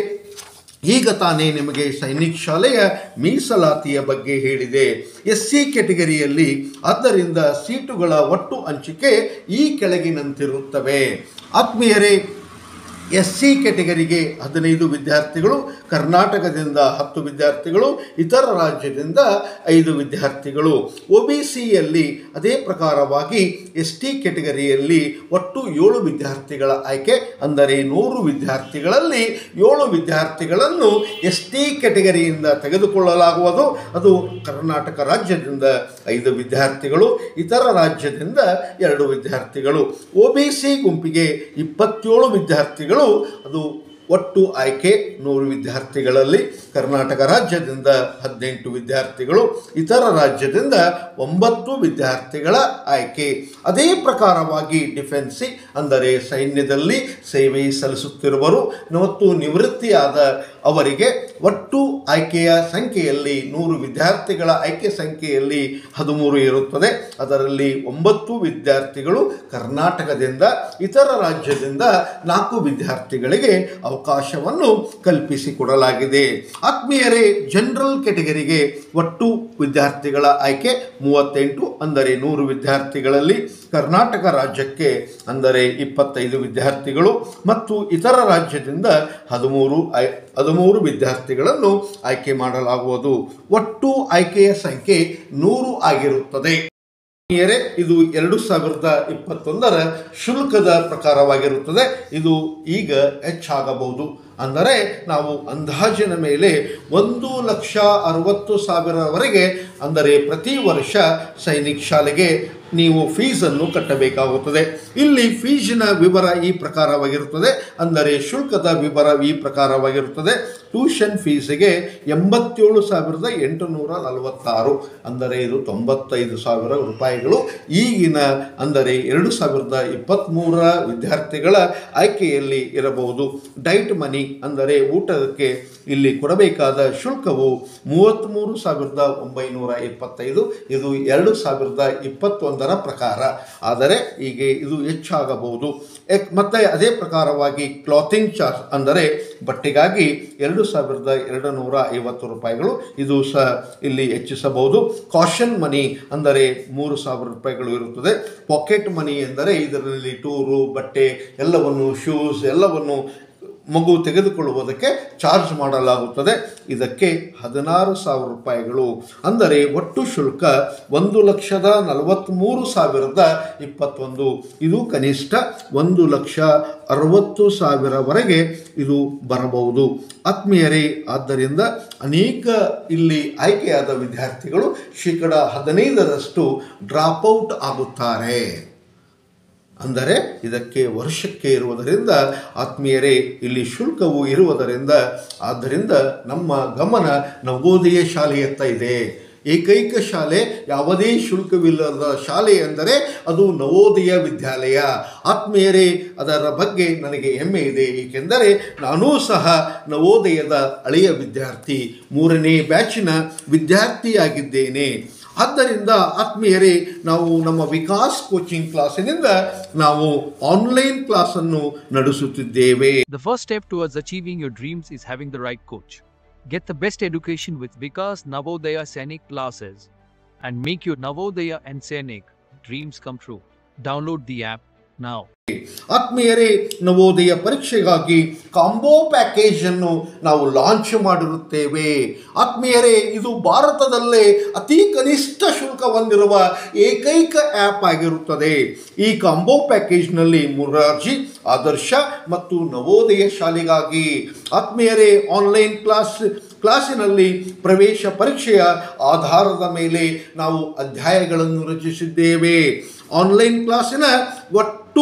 ಈಗ ತಾನೇ ನಿಮಗೆ ಸೈನಿಕ್ ಶಾಲೆಯ ಮೀಸಲಾತಿಯ ಬಗ್ಗೆ ಹೇಳಿದೆ ಎಸ್ ಸಿ ಕೆಟಗರಿಯಲ್ಲಿ ಆದ್ದರಿಂದ ಸೀಟುಗಳ ಒಟ್ಟು ಹಂಚಿಕೆ ಈ ಕೆಳಗಿನಂತಿರುತ್ತವೆ ಆತ್ಮೀಯರೇ ಎಸ್ ಸಿ ಕೆಟಗರಿಗೆ ಹದಿನೈದು ವಿದ್ಯಾರ್ಥಿಗಳು ಕರ್ನಾಟಕದಿಂದ ಹತ್ತು ವಿದ್ಯಾರ್ಥಿಗಳು ಇತರ ರಾಜ್ಯದಿಂದ ಐದು ವಿದ್ಯಾರ್ಥಿಗಳು ಒ ಬಿ ಸಿಯಲ್ಲಿ ಅದೇ ಪ್ರಕಾರವಾಗಿ ಎಸ್ ಟಿ ಕೆಟಗರಿಯಲ್ಲಿ ಒಟ್ಟು ಏಳು ವಿದ್ಯಾರ್ಥಿಗಳ ಆಯ್ಕೆ ಅಂದರೆ ನೂರು ವಿದ್ಯಾರ್ಥಿಗಳಲ್ಲಿ ಏಳು ವಿದ್ಯಾರ್ಥಿಗಳನ್ನು ಎಸ್ ಟಿ ಕೆಟಗರಿಯಿಂದ ತೆಗೆದುಕೊಳ್ಳಲಾಗುವುದು ಅದು ಕರ್ನಾಟಕ ರಾಜ್ಯದಿಂದ ಐದು ವಿದ್ಯಾರ್ಥಿಗಳು ಇತರ ರಾಜ್ಯದಿಂದ ಎರಡು ವಿದ್ಯಾರ್ಥಿಗಳು ಒ ಬಿ ಸಿ ಗುಂಪಿಗೆ ಇಪ್ಪತ್ತೇಳು ವಿದ್ಯಾರ್ಥಿಗಳು ಅದು ಒಟ್ಟು ಆಯ್ಕೆ ನೂರು ವಿದ್ಯಾರ್ಥಿಗಳಲ್ಲಿ ಕರ್ನಾಟಕ ರಾಜ್ಯದಿಂದ ಹದಿನೆಂಟು ವಿದ್ಯಾರ್ಥಿಗಳು ಇತರ ರಾಜ್ಯದಿಂದ ಒಂಬತ್ತು ವಿದ್ಯಾರ್ಥಿಗಳ ಆಯ್ಕೆ ಅದೇ ಪ್ರಕಾರವಾಗಿ ಡಿಫೆನ್ಸಿ ಅಂದರೆ ಸೈನ್ಯದಲ್ಲಿ ಸೇವೆ ಸಲ್ಲಿಸುತ್ತಿರುವರು ಮತ್ತು ನಿವೃತ್ತಿಯಾದ ಅವರಿಗೆ ಒಟ್ಟು ಆಯ್ಕೆಯ ಸಂಖ್ಯೆಯಲ್ಲಿ ನೂರು ವಿದ್ಯಾರ್ಥಿಗಳ ಆಯ್ಕೆ ಸಂಖ್ಯೆಯಲ್ಲಿ ಹದಿಮೂರು ಇರುತ್ತದೆ ಅದರಲ್ಲಿ ಒಂಬತ್ತು ವಿದ್ಯಾರ್ಥಿಗಳು ಕರ್ನಾಟಕದಿಂದ ಇತರ ರಾಜ್ಯದಿಂದ ನಾಲ್ಕು ವಿದ್ಯಾರ್ಥಿಗಳಿಗೆ ಅವಕಾಶವನ್ನು ಕಲ್ಪಿಸಿಕೊಡಲಾಗಿದೆ ಆತ್ಮೀಯರೇ ಜನರಲ್ ಕೆಟಗರಿಗೆ ಒಟ್ಟು ವಿದ್ಯಾರ್ಥಿಗಳ ಆಯ್ಕೆ ಮೂವತ್ತೆಂಟು ಅಂದರೆ ನೂರು ವಿದ್ಯಾರ್ಥಿಗಳಲ್ಲಿ ಕರ್ನಾಟಕ ರಾಜ್ಯಕ್ಕೆ ಅಂದರೆ ಇಪ್ಪತ್ತೈದು ವಿದ್ಯಾರ್ಥಿಗಳು ಮತ್ತು ಇತರ ರಾಜ್ಯದಿಂದ ಹದಿಮೂರು ಐ ಹದಿಮೂರು ವಿದ್ಯಾರ್ಥಿಗಳನ್ನು ಆಯ್ಕೆ ಮಾಡಲಾಗುವುದು ಒಟ್ಟು ಆಯ್ಕೆಯ ಸಂಖ್ಯೆ ನೂರು ಆಗಿರುತ್ತದೆ ಏರೆ ಇದು ಎರಡು ಸಾವಿರದ ಇಪ್ಪತ್ತೊಂದರ ಶುಲ್ಕದ ಪ್ರಕಾರವಾಗಿರುತ್ತದೆ ಇದು ಈಗ ಹೆಚ್ಚಾಗಬಹುದು ಅಂದರೆ ನಾವು ಅಂದಾಜಿನ ಮೇಲೆ ಒಂದು ಲಕ್ಷ ಅರವತ್ತು ಸಾವಿರವರೆಗೆ ಅಂದರೆ ಪ್ರತಿ ವರ್ಷ ಸೈನಿಕ್ ಶಾಲೆಗೆ ನೀವು ಫೀಸನ್ನು ಕಟ್ಟಬೇಕಾಗುತ್ತದೆ ಇಲ್ಲಿ ಫೀಸಿನ ವಿವರ ಈ ಪ್ರಕಾರವಾಗಿರುತ್ತದೆ ಅಂದರೆ ಶುಲ್ಕದ ವಿವರ ಈ ಪ್ರಕಾರವಾಗಿರುತ್ತದೆ ಟ್ಯೂಷನ್ ಫೀಸಿಗೆ ಎಂಬತ್ತೇಳು ಸಾವಿರದ ಎಂಟುನೂರ ನಲವತ್ತಾರು ಅಂದರೆ ಇದು ತೊಂಬತ್ತೈದು ಸಾವಿರ ರೂಪಾಯಿಗಳು ಈಗಿನ ಅಂದರೆ ಎರಡು ಸಾವಿರದ ಇಪ್ಪತ್ತ್ಮೂರರ ವಿದ್ಯಾರ್ಥಿಗಳ ಆಯ್ಕೆಯಲ್ಲಿ ಇರಬಹುದು ಡೈಟ್ ಮನಿ ಅಂದರೆ ಊಟಕ್ಕೆ ಇಲ್ಲಿ ಕೊಡಬೇಕಾದ ಶುಲ್ಕವು ಮೂವತ್ತ್ಮೂರು ಸಾವಿರದ ಒಂಬೈನೂರ ಇಪ್ಪತ್ತೈದು ಇದು ಎರಡು ಸಾವಿರದ ಇಪ್ಪತ್ತೊಂದರ ಪ್ರಕಾರ ಆದರೆ ಈಗ ಇದು ಹೆಚ್ಚಾಗಬಹುದು ಎಕ್- ಮತ್ತೆ ಅದೇ ಪ್ರಕಾರವಾಗಿ ಕ್ಲಾತಿಂಗ್ ಚಾರ್ಜ್ ಅಂದರೆ ಬಟ್ಟೆಗಾಗಿ ಎರಡು ಸಾವಿರದ ಎರಡು ನೂರ ಐವತ್ತು ರೂಪಾಯಿಗಳು ಇದು ಸಹ ಇಲ್ಲಿ ಹೆಚ್ಚಿಸಬಹುದು ಕಾಷನ್ ಮನಿ ಅಂದರೆ ಮೂರು ಸಾವಿರ ರೂಪಾಯಿಗಳು ಇರುತ್ತದೆ ಪಾಕೆಟ್ ಮನಿ ಎಂದರೆ ಇದರಲ್ಲಿ ಟೂರು ಬಟ್ಟೆ ಎಲ್ಲವನ್ನು ಶೂಸ್ ಎಲ್ಲವನ್ನು ಮಗು ತೆಗೆದುಕೊಳ್ಳುವುದಕ್ಕೆ ಚಾರ್ಜ್ ಮಾಡಲಾಗುತ್ತದೆ ಇದಕ್ಕೆ ಹದಿನಾರು ಸಾವಿರ ರೂಪಾಯಿಗಳು ಅಂದರೆ ಒಟ್ಟು ಶುಲ್ಕ ಒಂದು ಲಕ್ಷದ ನಲವತ್ತ್ಮೂರು ಸಾವಿರದ ಇಪ್ಪತ್ತೊಂದು ಇದು ಕನಿಷ್ಠ ಒಂದು ಲಕ್ಷ ಅರವತ್ತು ಸಾವಿರವರೆಗೆ ಇದು ಬರಬಹುದು ಆತ್ಮೀಯರೇ ಆದ್ದರಿಂದ ಅನೇಕ ಇಲ್ಲಿ ಆಯ್ಕೆಯಾದ ವಿದ್ಯಾರ್ಥಿಗಳು ಶೇಕಡ ಹದಿನೈದರಷ್ಟು ಡ್ರಾಪ್ಔಟ್ ಆಗುತ್ತಾರೆ ಅಂದರೆ ಇದಕ್ಕೆ ವರ್ಷಕ್ಕೆ ಇರುವುದರಿಂದ ಆತ್ಮೀಯರೇ ಇಲ್ಲಿ ಶುಲ್ಕವು ಇರುವುದರಿಂದ ಆದ್ದರಿಂದ ನಮ್ಮ ಗಮನ ನವೋದಯ ಶಾಲೆಯತ್ತ ಇದೆ ಏಕೈಕ ಶಾಲೆ ಯಾವುದೇ ಶುಲ್ಕವಿಲ್ಲದ ಶಾಲೆ ಎಂದರೆ ಅದು ನವೋದಯ ವಿದ್ಯಾಲಯ ಆತ್ಮೀಯರೇ ಅದರ ಬಗ್ಗೆ ನನಗೆ ಹೆಮ್ಮೆ ಇದೆ ಏಕೆಂದರೆ ನಾನೂ ಸಹ ನವೋದಯದ ಹಳೆಯ ವಿದ್ಯಾರ್ಥಿ ಮೂರನೇ ಬ್ಯಾಚಿನ ವಿದ್ಯಾರ್ಥಿಯಾಗಿದ್ದೇನೆ ಆದ್ದರಿಂದ ಆತ್ಮೀಯರೇ ನಾವು ನಮ್ಮ ವಿಕಾಸ್ ಕೋಚಿಂಗ್ ಕ್ಲಾಸಿನಿಂದ ನಾವು ಆನ್ಲೈನ್ ಕ್ಲಾಸನ್ನು ನಡೆಸುತ್ತಿದ್ದೇವೆ The first step towards achieving your dreams is having the right coach. Get the best education with Vikas Navodaya Sainik classes and make your Navodaya and Sainik dreams come true. Download the app now. ಆತ್ಮೀಯರೇ ನವೋದಯ ಪರೀಕ್ಷೆಗಾಗಿ ಕಾಂಬೋ ಪ್ಯಾಕೇಜ್ ಅನ್ನು ನಾವು ಲಾಂಚ್ ಮಾಡಿರುತ್ತೇವೆ ಆತ್ಮೀಯರೇ ಇದು ಭಾರತದಲ್ಲೇ ಅತಿ ಕನಿಷ್ಠ ಶುಲ್ಕ ಹೊಂದಿರುವ ಏಕೈಕ ಆ್ಯಪ್ ಆಗಿರುತ್ತದೆ ಈ ಕಾಂಬೋ ಪ್ಯಾಕೇಜ್ನಲ್ಲಿ ಮುರಾರ್ಜಿ ಆದರ್ಶ ಮತ್ತು ನವೋದಯ ಶಾಲೆಗಾಗಿ ಆತ್ಮೀಯರೇ ಆನ್ಲೈನ್ ಕ್ಲಾಸ್ ಕ್ಲಾಸಿನಲ್ಲಿ ಪ್ರವೇಶ ಪರೀಕ್ಷೆಯ ಆಧಾರದ ಮೇಲೆ ನಾವು ಅಧ್ಯಾಯಗಳನ್ನು ರಚಿಸಿದ್ದೇವೆ ಆನ್ಲೈನ್ ಕ್ಲಾಸಿನ ಒಟ್ಟು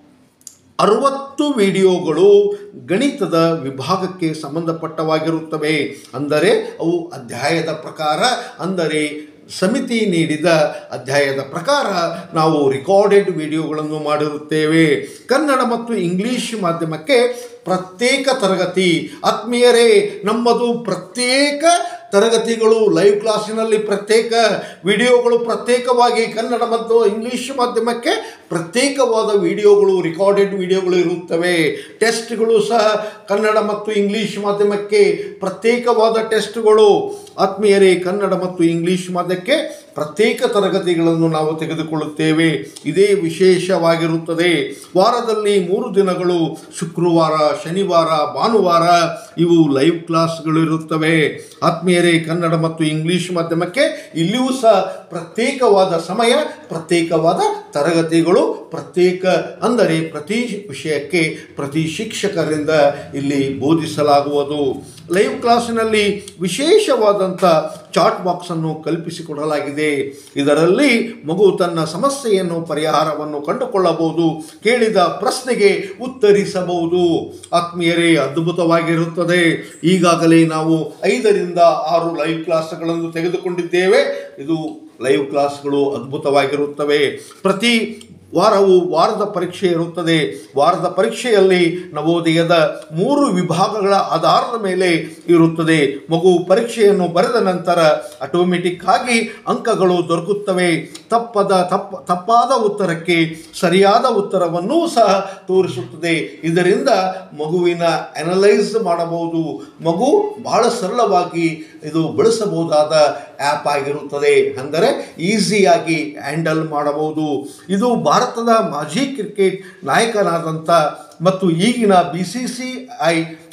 ಅರವತ್ತು ವಿಡಿಯೋಗಳು ಗಣಿತದ ವಿಭಾಗಕ್ಕೆ ಸಂಬಂಧಪಟ್ಟವಾಗಿರುತ್ತವೆ ಅಂದರೆ ಅವು ಅಧ್ಯಾಯದ ಪ್ರಕಾರ ಅಂದರೆ ಸಮಿತಿ ನೀಡಿದ ಅಧ್ಯಾಯದ ಪ್ರಕಾರ ನಾವು ರಿಕಾರ್ಡೆಡ್ ವಿಡಿಯೋಗಳನ್ನು ಮಾಡಿರುತ್ತೇವೆ ಕನ್ನಡ ಮತ್ತು ಇಂಗ್ಲಿಷ್ ಮಾಧ್ಯಮಕ್ಕೆ ಪ್ರತ್ಯೇಕ ತರಗತಿ ಆತ್ಮೀಯರೇ ನಮ್ಮದು ಪ್ರತ್ಯೇಕ ತರಗತಿಗಳು ಲೈವ್ ಕ್ಲಾಸಿನಲ್ಲಿ ಪ್ರತ್ಯೇಕ ವಿಡಿಯೋಗಳು ಪ್ರತ್ಯೇಕವಾಗಿ ಕನ್ನಡ ಮತ್ತು ಇಂಗ್ಲಿಷ್ ಮಾಧ್ಯಮಕ್ಕೆ ಪ್ರತ್ಯೇಕವಾದ ವಿಡಿಯೋಗಳು ರಿಕಾರ್ಡೆಡ್ ವಿಡಿಯೋಗಳು ಇರುತ್ತವೆ ಟೆಸ್ಟ್ಗಳು ಸಹ ಕನ್ನಡ ಮತ್ತು ಇಂಗ್ಲಿಷ್ ಮಾಧ್ಯಮಕ್ಕೆ ಪ್ರತ್ಯೇಕವಾದ ಟೆಸ್ಟ್ಗಳು ಆತ್ಮೀಯರೇ ಕನ್ನಡ ಮತ್ತು ಇಂಗ್ಲಿಷ್ ಮಾಧ್ಯಮಕ್ಕೆ ಪ್ರತ್ಯೇಕ ತರಗತಿಗಳನ್ನು ನಾವು ತೆಗೆದುಕೊಳ್ಳುತ್ತೇವೆ ಇದೇ ವಿಶೇಷವಾಗಿರುತ್ತದೆ ವಾರದಲ್ಲಿ ಮೂರು ದಿನಗಳು ಶುಕ್ರವಾರ ಶನಿವಾರ ಭಾನುವಾರ ಇವು ಲೈವ್ ಕ್ಲಾಸ್ಗಳು ಇರುತ್ತವೆ ಆತ್ಮೀಯರೇ ಕನ್ನಡ ಮತ್ತು ಇಂಗ್ಲಿಷ್ ಮಾಧ್ಯಮಕ್ಕೆ ಇಲ್ಲಿಯೂ ಸಹ ಪ್ರತ್ಯೇಕವಾದ ಸಮಯ ಪ್ರತ್ಯೇಕವಾದ ತರಗತಿಗಳು ಪ್ರತ್ಯೇಕ ಅಂದರೆ ಪ್ರತಿ ವಿಷಯಕ್ಕೆ ಪ್ರತಿ ಶಿಕ್ಷಕರಿಂದ ಇಲ್ಲಿ ಬೋಧಿಸಲಾಗುವುದು ಲೈವ್ ಕ್ಲಾಸಿನಲ್ಲಿ ವಿಶೇಷವಾದಂಥ ಚಾಟ್ ಬಾಕ್ಸನ್ನು ಕಲ್ಪಿಸಿಕೊಡಲಾಗಿದೆ ಇದರಲ್ಲಿ ಮಗು ತನ್ನ ಸಮಸ್ಯೆಯನ್ನು ಪರಿಹಾರವನ್ನು ಕಂಡುಕೊಳ್ಳಬಹುದು ಕೇಳಿದ ಪ್ರಶ್ನೆಗೆ ಉತ್ತರಿಸಬಹುದು ಆತ್ಮೀಯರೇ ಅದ್ಭುತವಾಗಿರುತ್ತದೆ ಈಗಾಗಲೇ ನಾವು ಐದರಿಂದ ಆರು ಲೈವ್ ಕ್ಲಾಸ್ಗಳನ್ನು ತೆಗೆದುಕೊಂಡಿದ್ದೇವೆ ಇದು ಲೈವ್ ಕ್ಲಾಸ್ಗಳು ಅದ್ಭುತವಾಗಿರುತ್ತವೆ ಪ್ರತಿ ವಾರವು ವಾರದ ಪರೀಕ್ಷೆ ಇರುತ್ತದೆ ವಾರದ ಪರೀಕ್ಷೆಯಲ್ಲಿ ನವೋದಯದ ಮೂರು ವಿಭಾಗಗಳ ಆಧಾರದ ಮೇಲೆ ಇರುತ್ತದೆ ಮಗು ಪರೀಕ್ಷೆಯನ್ನು ಬರೆದ ನಂತರ ಆಟೋಮೆಟಿಕ್ ಆಗಿ ಅಂಕಗಳು ದೊರಕುತ್ತವೆ ತಪ್ಪದ ತಪ್ಪ ತಪ್ಪಾದ ಉತ್ತರಕ್ಕೆ ಸರಿಯಾದ ಉತ್ತರವನ್ನೂ ಸಹ ತೋರಿಸುತ್ತದೆ ಇದರಿಂದ ಮಗುವಿನ ಅನಲೈಸ್ ಮಾಡಬಹುದು ಮಗು ಬಹಳ ಸರಳವಾಗಿ ಇದು ಬಳಸಬಹುದಾದ ಆ್ಯಪ್ ಆಗಿರುತ್ತದೆ ಅಂದರೆ ಈಸಿಯಾಗಿ ಹ್ಯಾಂಡಲ್ ಮಾಡಬಹುದು ಇದು ಭಾರತದ ಮಾಜಿ ಕ್ರಿಕೆಟ್ ನಾಯಕನಾದಂಥ ಮತ್ತು ಈಗಿನ ಬಿ ಸಿ ಸಿ ಐ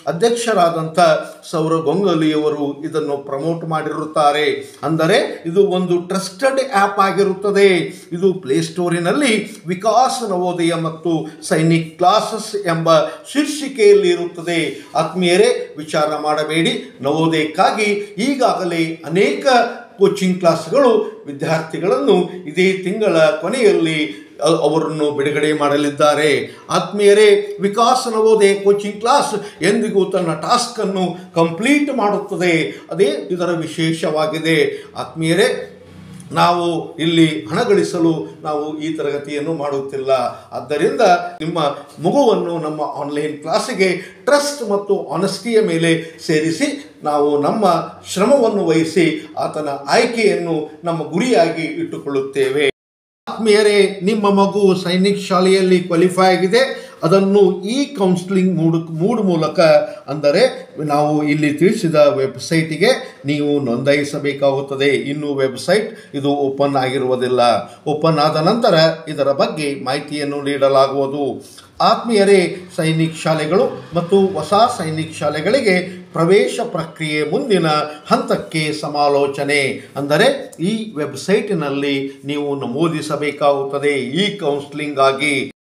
ಅಧ್ಯಕ್ಷರಾದಂಥ ಸೌರ ಗಂಗೊಲಿಯವರು ಇದನ್ನು ಪ್ರಮೋಟ್ ಮಾಡಿರುತ್ತಾರೆ ಅಂದರೆ ಇದು ಒಂದು ಟ್ರಸ್ಟೆಡ್ ಆ್ಯಪ್ ಆಗಿರುತ್ತದೆ ಇದು ಪ್ಲೇಸ್ಟೋರಿನಲ್ಲಿ ವಿಕಾಸ್ ನವೋದಯ ಮತ್ತು ಸೈನಿಕ್ ಕ್ಲಾಸಸ್ ಎಂಬ ಶೀರ್ಷಿಕೆಯಲ್ಲಿ ಇರುತ್ತದೆ ಆತ್ಮೀಯರೇ ವಿಚಾರ ಮಾಡಬೇಡಿ ನವೋದಯಕ್ಕಾಗಿ ಈಗಾಗಲೇ ಅನೇಕ ಕೋಚಿಂಗ್ ಕ್ಲಾಸ್ಗಳು ವಿದ್ಯಾರ್ಥಿಗಳನ್ನು ಇದೇ ತಿಂಗಳ ಕೊನೆಯಲ್ಲಿ ಅ- ಅವರನ್ನು ಬಿಡುಗಡೆ ಮಾಡಲಿದ್ದಾರೆ ಆತ್ಮೀಯರೇ ವಿಕಾಸ್ ನವೋದಯ ಕೋಚಿಂಗ್ ಕ್ಲಾಸ್ ಎಂದಿಗೂ ತನ್ನ ಟಾಸ್ಕನ್ನು ಕಂಪ್ಲೀಟ್ ಮಾಡುತ್ತದೆ ಅದೇ ಇದರ ವಿಶೇಷವಾಗಿದೆ ಆತ್ಮೀಯರೇ ನಾವು ಇಲ್ಲಿ ಹಣ ಗಳಿಸಲು ನಾವು ಈ ತರಗತಿಯನ್ನು ಮಾಡುತ್ತಿಲ್ಲ ಆದ್ದರಿಂದ ನಿಮ್ಮ ಮಗುವನ್ನು ನಮ್ಮ ಆನ್ಲೈನ್ ಕ್ಲಾಸಿಗೆ ಟ್ರಸ್ಟ್ ಮತ್ತು ಆನೆಸ್ಟಿಯ ಮೇಲೆ ಸೇರಿಸಿ ನಾವು ನಮ್ಮ ಶ್ರಮವನ್ನು ವಹಿಸಿ ಆತನ ಆಯ್ಕೆಯನ್ನು ನಮ್ಮ ಗುರಿಯಾಗಿ ಇಟ್ಟುಕೊಳ್ಳುತ್ತೇವೆ ಆತ್ಮೀಯರೇ ನಿಮ್ಮ ಮಗು ಸೈನಿಕ್ ಶಾಲೆಯಲ್ಲಿ ಕ್ವಾಲಿಫೈ ಆಗಿದೆ ಅದನ್ನು ಈ ಕೌನ್ಸಿಲಿಂಗ್ ಮೂಡ್ ಮೂಡ್ ಮೂಲಕ ಅಂದರೆ ನಾವು ಇಲ್ಲಿ ತಿಳಿಸಿದ ವೆಬ್ಸೈಟಿಗೆ ನೀವು ನೋಂದಾಯಿಸಬೇಕಾಗುತ್ತದೆ ಇನ್ನು ವೆಬ್ಸೈಟ್ ಇದು ಓಪನ್ ಆಗಿರುವುದಿಲ್ಲ ಓಪನ್ ಆದ ನಂತರ ಇದರ ಬಗ್ಗೆ ಮಾಹಿತಿಯನ್ನು ನೀಡಲಾಗುವುದು ಆತ್ಮೀಯರೇ ಸೈನಿಕ್ ಶಾಲೆಗಳು ಮತ್ತು ಹೊಸ ಸೈನಿಕ್ ಶಾಲೆಗಳಿಗೆ ಪ್ರವೇಶ ಪ್ರಕ್ರಿಯೆ ಮುಂದಿನ ಹಂತಕ್ಕೆ ಸಮಾಲೋಚನೆ ಅಂದರೆ ಈ ವೆಬ್ಸೈಟಿನಲ್ಲಿ ನೀವು ನಮೂದಿಸಬೇಕಾಗುತ್ತದೆ ಈ ಕೌನ್ಸಿಲಿಂಗ್ ಆಗಿ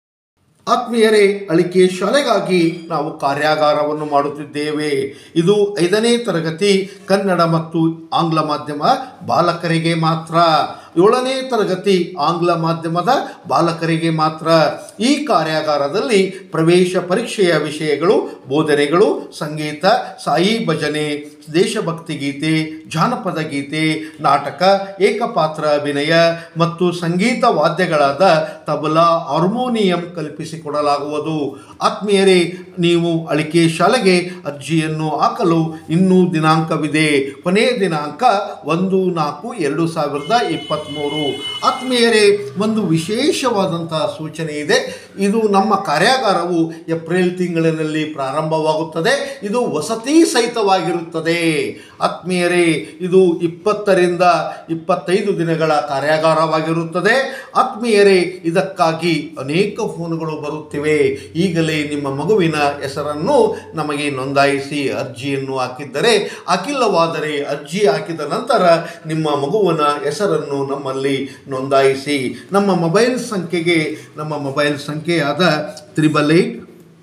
ಆತ್ಮೀಯರೇ ಅಳಿಕೆ ಶಾಲೆಗಾಗಿ ನಾವು ಕಾರ್ಯಾಗಾರವನ್ನು ಮಾಡುತ್ತಿದ್ದೇವೆ ಇದು ಐದನೇ ತರಗತಿ ಕನ್ನಡ ಮತ್ತು ಆಂಗ್ಲ ಮಾಧ್ಯಮ ಬಾಲಕರಿಗೆ ಮಾತ್ರ ಏಳನೇ ತರಗತಿ ಆಂಗ್ಲ ಮಾಧ್ಯಮದ ಬಾಲಕರಿಗೆ ಮಾತ್ರ ಈ ಕಾರ್ಯಾಗಾರದಲ್ಲಿ ಪ್ರವೇಶ ಪರೀಕ್ಷೆಯ ವಿಷಯಗಳು ಬೋಧನೆಗಳು ಸಂಗೀತ ಸಾಯಿ ಭಜನೆ ದೇಶಭಕ್ತಿ ಗೀತೆ ಜಾನಪದ ಗೀತೆ ನಾಟಕ ಏಕಪಾತ್ರ ಅಭಿನಯ ಮತ್ತು ಸಂಗೀತ ವಾದ್ಯಗಳಾದ ತಬಲಾ ಹಾರ್ಮೋನಿಯಂ ಕಲ್ಪಿಸಿಕೊಡಲಾಗುವುದು ಆತ್ಮೀಯರೇ ನೀವು ಅಳಿಕೆ ಶಾಲೆಗೆ ಅರ್ಜಿಯನ್ನು ಹಾಕಲು ಇನ್ನೂ ದಿನಾಂಕವಿದೆ ಕೊನೆಯ ದಿನಾಂಕ ಒಂದು ನಾಲ್ಕು ಎರಡು ಸಾವಿರದ ಇಪ್ಪತ್ತ್ಮೂರು ಆತ್ಮೀಯರೇ ಒಂದು ವಿಶೇಷವಾದಂತಹ ಸೂಚನೆ ಇದೆ ಇದು ನಮ್ಮ ಕಾರ್ಯಾಗಾರವು ಏಪ್ರಿಲ್ ತಿಂಗಳಿನಲ್ಲಿ ಪ್ರಾರಂಭವಾಗುತ್ತದೆ ಇದು ವಸತಿ ಸಹಿತವಾಗಿರುತ್ತದೆ ಆತ್ಮೀಯರೇ ಇದು ಇಪ್ಪತ್ತರಿಂದ ಇಪ್ಪತ್ತೈದು ದಿನಗಳ ಕಾರ್ಯಾಗಾರವಾಗಿರುತ್ತದೆ ಆತ್ಮೀಯರೇ ಇದಕ್ಕಾಗಿ ಅನೇಕ ಫೋನ್ಗಳು ಬರುತ್ತಿವೆ ಈಗಲೇ ನಿಮ್ಮ ಮಗುವಿನ ಹೆಸರನ್ನು ನಮಗೆ ನೋಂದಾಯಿಸಿ ಅರ್ಜಿಯನ್ನು ಹಾಕಿದ್ದರೆ ಹಾಕಿಲ್ಲವಾದರೆ ಅರ್ಜಿ ಹಾಕಿದ ನಂತರ ನಿಮ್ಮ ಮಗುವಿನ ಹೆಸರನ್ನು ನಮ್ಮಲ್ಲಿ ನೋಂದಾಯಿಸಿ ನಮ್ಮ ಮೊಬೈಲ್ ಸಂಖ್ಯೆಗೆ ನಮ್ಮ ಮೊಬೈಲ್ ಸಂಖ್ಯೆಯಾದ triple eight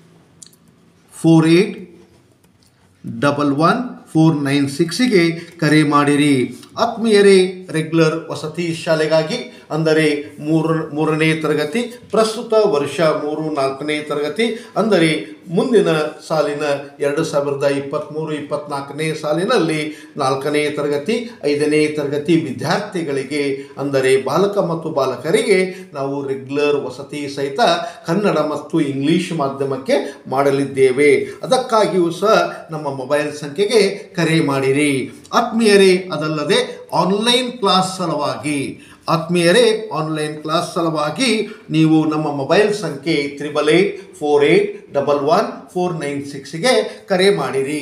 four eight double one four nine ಸಿಕ್ಸಿಗೆ ಕರೆ ಮಾಡಿರಿ ಆತ್ಮೀಯರೇ ರೆಗ್ಯುಲರ್ ವಸತಿ ಶಾಲೆಗಾಗಿ ಅಂದರೆ ಮೂರು ಮೂರನೇ ತರಗತಿ ಪ್ರಸ್ತುತ ವರ್ಷ ಮೂರು ನಾಲ್ಕನೇ ತರಗತಿ ಅಂದರೆ ಮುಂದಿನ ಸಾಲಿನ ಎರಡು ಸಾವಿರದ ಇಪ್ಪತ್ತ್ಮೂರು ಇಪ್ಪತ್ತ್ನಾಲ್ಕನೇ ಸಾಲಿನಲ್ಲಿ ನಾಲ್ಕನೇ ತರಗತಿ ಐದನೇ ತರಗತಿ ವಿದ್ಯಾರ್ಥಿಗಳಿಗೆ ಅಂದರೆ ಬಾಲಕ ಮತ್ತು ಬಾಲಕರಿಗೆ ನಾವು ರೆಗ್ಯುಲರ್ ವಸತಿ ಸಹಿತ ಕನ್ನಡ ಮತ್ತು ಇಂಗ್ಲಿಷ್ ಮಾಧ್ಯಮಕ್ಕೆ ಮಾಡಲಿದ್ದೇವೆ ಅದಕ್ಕಾಗಿಯೂ ಸಹ ನಮ್ಮ ಮೊಬೈಲ್ ಸಂಖ್ಯೆಗೆ ಕರೆ ಮಾಡಿರಿ ಆತ್ಮೀಯರೇ ಅದಲ್ಲದೆ ಆನ್ಲೈನ್ ಕ್ಲಾಸ್ ಸಲುವಾಗಿ ಆತ್ಮೀಯರೇ ಆನ್ಲೈನ್ ಕ್ಲಾಸ್ ಸಲುವಾಗಿ ನೀವು ನಮ್ಮ ಮೊಬೈಲ್ ಸಂಖ್ಯೆ triple eight four eight double one four nine ಸಿಕ್ಸ್ಗೆ ಕರೆ ಮಾಡಿರಿ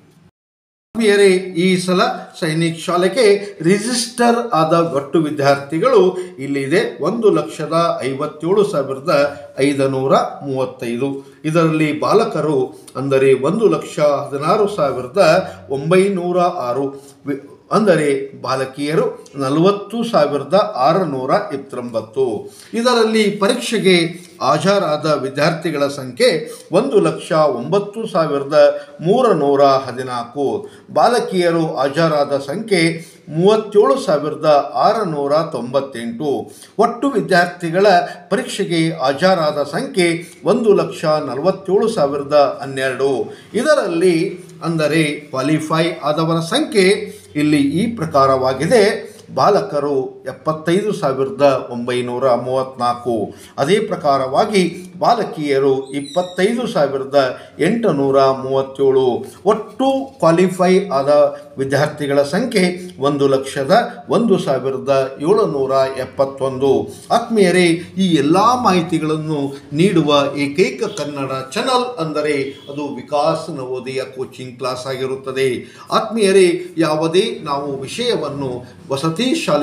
ಆತ್ಮೀಯರೇ ಈ ಸಲ ಸೈನಿಕ್ ಶಾಲೆಗೆ ರಿಜಿಸ್ಟರ್ ಆದ ಒಟ್ಟು ವಿದ್ಯಾರ್ಥಿಗಳು ಇಲ್ಲಿದೆ ಒಂದು ಲಕ್ಷದ ಐವತ್ತೇಳು ಸಾವಿರದ ಐದನೂರ ಮೂವತ್ತೈದು ಇದರಲ್ಲಿ ಬಾಲಕರು ಅಂದರೆ ಒಂದು ಲಕ್ಷ ಹದಿನಾರು ಸಾವಿರದ ಒಂಬೈನೂರ ಆರು ವಿ- ಅಂದರೆ ಬಾಲಕಿಯರು ನಲವತ್ತು ಸಾವಿರದ ಆರುನೂರ ಇಪ್ಪತ್ತೊಂಬತ್ತು ಇದರಲ್ಲಿ ಪರೀಕ್ಷೆಗೆ ಹಾಜರಾದ ವಿದ್ಯಾರ್ಥಿಗಳ ಸಂಖ್ಯೆ ಒಂದು ಲಕ್ಷ ಒಂಬತ್ತು ಸಾವಿರದ ಮೂರ ನೂರ ಹದಿನಾಲ್ಕು ಬಾಲಕಿಯರು ಹಾಜರಾದ ಸಂಖ್ಯೆ ಮೂವತ್ತೇಳು ಸಾವಿರದ ಆರುನೂರ ತೊಂಬತ್ತೆಂಟು ಒಟ್ಟು ವಿದ್ಯಾರ್ಥಿಗಳ ಪರೀಕ್ಷೆಗೆ ಹಾಜರಾದ ಸಂಖ್ಯೆ ಒಂದು ಲಕ್ಷ ನಲವತ್ತೇಳು ಸಾವಿರದ ಹನ್ನೆರಡು ಇದರಲ್ಲಿ ಅಂದರೆ ಕ್ವಾಲಿಫೈ ಆದವರ ಸಂಖ್ಯೆ ಇಲ್ಲಿ ಈ ಪ್ರಕಾರವಾಗಿದೆ ಬಾಲಕರು ಎಪ್ಪತ್ತೈದು ಸಾವಿರದ ಒಂಬೈನೂರ ಮೂವತ್ತ್ನಾಲ್ಕು ಅದೇ ಪ್ರಕಾರವಾಗಿ ಬಾಲಕಿಯರು ಇಪ್ಪತ್ತೈದು ಸಾವಿರದ ಎಂಟುನೂರ ಮೂವತ್ತೇಳು ಒಟ್ಟು ಕ್ವಾಲಿಫೈ ಆದ ವಿದ್ಯಾರ್ಥಿಗಳ ಸಂಖ್ಯೆ ಒಂದು ಲಕ್ಷದ ಒಂದು ಸಾವಿರದ ಏಳುನೂರ ಎಪ್ಪತ್ತೊಂದು ಆತ್ಮೀಯರೇ ಈ ಎಲ್ಲ ಮಾಹಿತಿಗಳನ್ನು ನೀಡುವ ಏಕೈಕ ಕನ್ನಡ ಚಾನಲ್ ಅಂದರೆ ಅದು ವಿಕಾಸ್ ನವೋದಯ ಕೋಚಿಂಗ್ ಕ್ಲಾಸ್ ಆಗಿರುತ್ತದೆ ಆತ್ಮೀಯರೇ ಯಾವುದೇ ನಾವು ವಿಷಯವನ್ನು ವಸತಿ ಶಾಲೆಯ ಬಗ್ಗೆ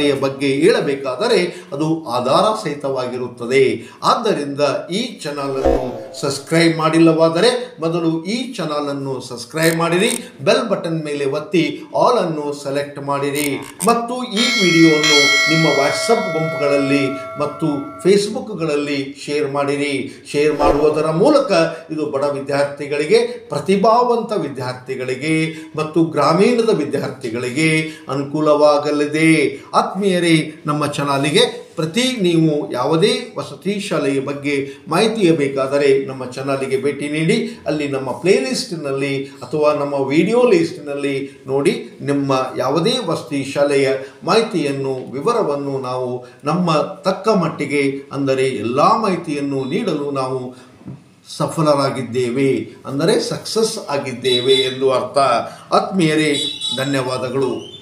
ಬಗ್ಗೆ ಹೇಳಬೇಕಾದರೆ ಅದು ಆಧಾರ ಸಹಿತವಾಗಿರುತ್ತದೆ ಆದ್ದರಿಂದ ಈ ಚಾನಲನ್ನು ಸಬ್ಸ್ಕ್ರೈಬ್ ಮಾಡಿಲ್ಲವಾದರೆ ಮೊದಲು ಈ ಚಾನಲನ್ನು ಸಬ್ಸ್ಕ್ರೈಬ್ ಮಾಡಿರಿ ಬೆಲ್ ಬಟನ್ ಮೇಲೆ ಒತ್ತಿ ಆಲ್ ಅನ್ನು ಸೆಲೆಕ್ಟ್ ಮಾಡಿರಿ ಮತ್ತು ಈ ವಿಡಿಯೋವನ್ನು ನಿಮ್ಮ ವಾಟ್ಸಪ್ ಗುಂಪುಗಳಲ್ಲಿ ಮತ್ತು ಫೇಸ್ಬುಕ್ಗಳಲ್ಲಿ ಶೇರ್ ಮಾಡಿರಿ ಶೇರ್ ಮಾಡುವುದರ ಮೂಲಕ ಇದು ಬಡ ವಿದ್ಯಾರ್ಥಿಗಳಿಗೆ ಪ್ರತಿಭಾವಂತ ವಿದ್ಯಾರ್ಥಿಗಳಿಗೆ ಮತ್ತು ಗ್ರಾಮೀಣದ ವಿದ್ಯಾರ್ಥಿಗಳಿಗೆ ಅನುಕೂಲವಾಗಲಿದೆ ಆತ್ಮೀಯರೇ ನಮ್ಮ ಚಾನಲಿಗೆ ಪ್ರತಿ ನೀವು ಯಾವುದೇ ವಸತಿ ಶಾಲೆಯ ಬಗ್ಗೆ ಮಾಹಿತಿಯ ಬೇಕಾದರೆ ನಮ್ಮ ಚಾನಲಿಗೆ ಭೇಟಿ ನೀಡಿ ಅಲ್ಲಿ ನಮ್ಮ ಪ್ಲೇ ಲಿಸ್ಟ್ನಲ್ಲಿ ಅಥವಾ ನಮ್ಮ ವಿಡಿಯೋ ಲಿಸ್ಟ್ನಲ್ಲಿ ನೋಡಿ ನಿಮ್ಮ ಯಾವುದೇ ವಸತಿ ಶಾಲೆಯ ಮಾಹಿತಿಯನ್ನು ವಿವರವನ್ನು ನಾವು ನಮ್ಮ ತಕ್ಕ ಮಟ್ಟಿಗೆ ಅಂದರೆ ಎಲ್ಲ ಮಾಹಿತಿಯನ್ನು ನೀಡಲು ನಾವು ಸಫಲರಾಗಿದ್ದೇವೆ ಅಂದರೆ ಸಕ್ಸಸ್ ಆಗಿದ್ದೇವೆ ಎಂದು ಅರ್ಥ ಆತ್ಮೀಯರೇ ಧನ್ಯವಾದಗಳು